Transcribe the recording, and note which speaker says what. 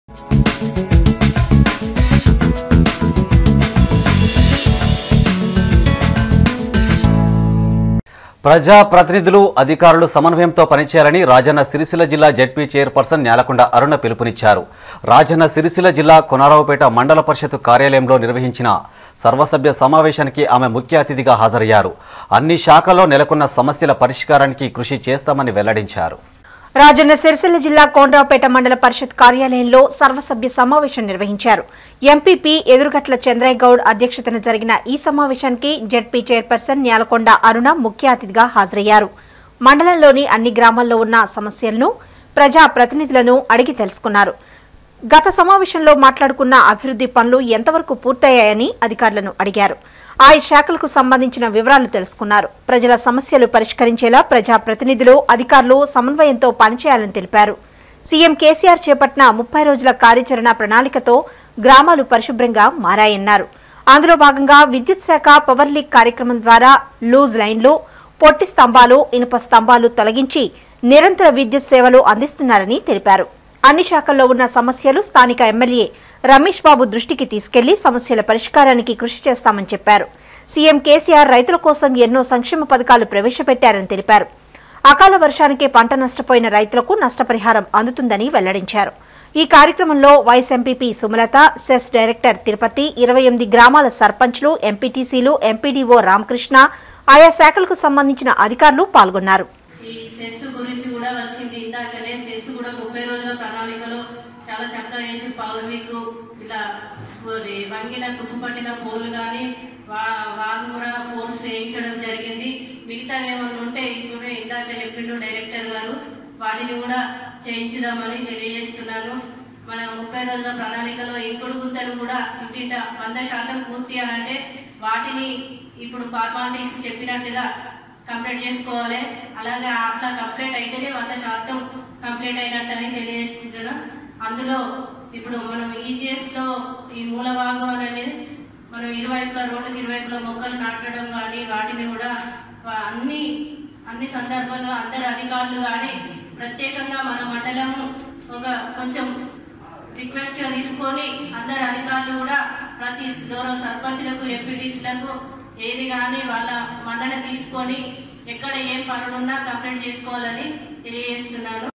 Speaker 1: ప్రజా ప్రతినిధులు అధికారులు సమన్వయంతో పనిచేయాలని రాజన్న సిరిసిల్ల జిల్లా జడ్పీ చైర్పర్సన్ నేలకొండ అరుణ పిలుపునిచ్చారు రాజన్న సిరిసిల్ల జిల్లా కొనరావుపేట మండల పరిషత్ కార్యాలయంలో నిర్వహించిన సర్వసభ్య సమావేశానికి ఆమె ముఖ్య అతిథిగా హాజరయ్యారు అన్ని శాఖల్లో నెలకొన్న సమస్యల పరిష్కారానికి కృషి చేస్తామని వెల్లడించారు
Speaker 2: రాజన్న సిరిసిల్ల జిల్లా కోనరావుపేట మండల పరిషత్ కార్యాలయంలో సర్వసభ్య సమావేశం నిర్వహించారు ఎంపీపీ ఎదురుగట్ల చంద్రయ్య గౌడ్ అధ్యక్షతన జరిగిన ఈ సమావేశానికి జడ్పీ చైర్పర్సన్ న్యాలకొండ అరుణ ముఖ్య అతిథిగా హాజరయ్యారు మండలంలోని అన్ని గ్రామాల్లో ఉన్న సమస్యలను ప్రజా ప్రతినిధులను అడిగి తెలుసుకున్నారు గత సమావేశంలో మాట్లాడుకున్న అభివృద్ధి పనులు ఎంతవరకు పూర్తయ్యాయని అధికారులను అడిగారు ఆయా శాఖలకు సంబంధించిన వివరాలు తెలుసుకున్నారు ప్రజల సమస్యలు పరిష్కరించేలా ప్రజా ప్రతినిధులు అధికారులు సమన్వయంతో పనిచేయాలని తెలిపారు సీఎం కేసీఆర్ చేపట్టిన ముప్పై రోజుల కార్యాచరణ ప్రణాళికతో గ్రామాలు పరిశుభ్రంగా మారాయన్నారు అందులో భాగంగా విద్యుత్ శాఖ పవర్ లీక్ కార్యక్రమం ద్వారా లూజ్ లైన్లు పొట్టి స్తంభాలు ఇనుప స్తంభాలు తొలగించి నిరంతర విద్యుత్ సేవలు అందిస్తున్నారని తెలిపారు అన్ని శాఖల్లో ఉన్న సమస్యలు స్థానిక ఎమ్మెల్యే రమేష్ బాబు దృష్టికి తీసుకెళ్లి సమస్యల పరిష్కారానికి కృషి చేస్తామని చెప్పారు సీఎం కేసీఆర్ రైతుల కోసం ఎన్నో సంక్షేమ పథకాలు ప్రవేశపెట్టారని తెలిపారు అకాల వర్షానికి పంట నష్టపోయిన రైతులకు నష్టపరిహారం అందుతుందని వెల్లడించారు ఈ కార్యక్రమంలో vice MPP Sumalatha cess director Tirupati ఇరవై ఎనిమిది గ్రామాల సర్పంచ్లు ఎంపీటీసీలు ఎంపీడీఓ రామకృష్ణ ఆయా శాఖలకు సంబంధించిన అధికారులు పాల్గొన్నారు
Speaker 3: ఈ సెస్ గురించి కూడా వచ్చింది ఇందాకనే సెస్ కూడా ముప్పై రోజుల ప్రణాళికలో చాలా చక్కగా చేసి పవర్ వీక్ ఇట్లా అది వంగిన తుప్పు పట్టిన పోల్ కానీ వాళ్ళు కూడా పోల్స్ వేయించడం జరిగింది మిగతా ఏమన్నా ఉంటే ఇప్పుడే ఇందాక చెప్పిండు డైరెక్టర్ గారు వాటిని కూడా చేయించుదామని తెలియజేస్తున్నాను మన ముప్పై రోజుల ప్రణాళికలో ఇంకుడు గుంతలు కూడా ఇంటింట వంద శాతం పూర్తి అని అంటే వాటిని ఇప్పుడు ఫార్మాలిటీస్ చెప్పినట్టుగా కంప్లీట్ చేసుకోవాలి అలాగే అట్లా కంప్లీట్ అయితేనే వంద శాతం కంప్లీట్ అయినట్టు అని తెలియజేసుకుంటున్నాం అందులో ఇప్పుడు మనం ఈజీఎస్ లో ఈ మూలభాగం అనేది మనం ఇరువైపుల రోడ్డుకి ఇరువైపుల మొక్కలు నాటడం కానీ వాటిని కూడా వా- అన్ని అన్ని సందర్భాల్లో అందరు అధికారులు కానీ ప్రత్యేకంగా మన మండలము ఒక కొంచెం రిక్వెస్ట్ గా తీసుకొని అందరు అధికారులు కూడా ప్రతి గౌరవ సర్పంచ్లకు ఎంపీటీసీలకు ఏది కానీ వాళ్ళ మన్నన తీసుకొని ఎక్కడ ఏం పనులున్నా కంప్లీట్ చేసుకోవాలని తెలియజేస్తున్నాను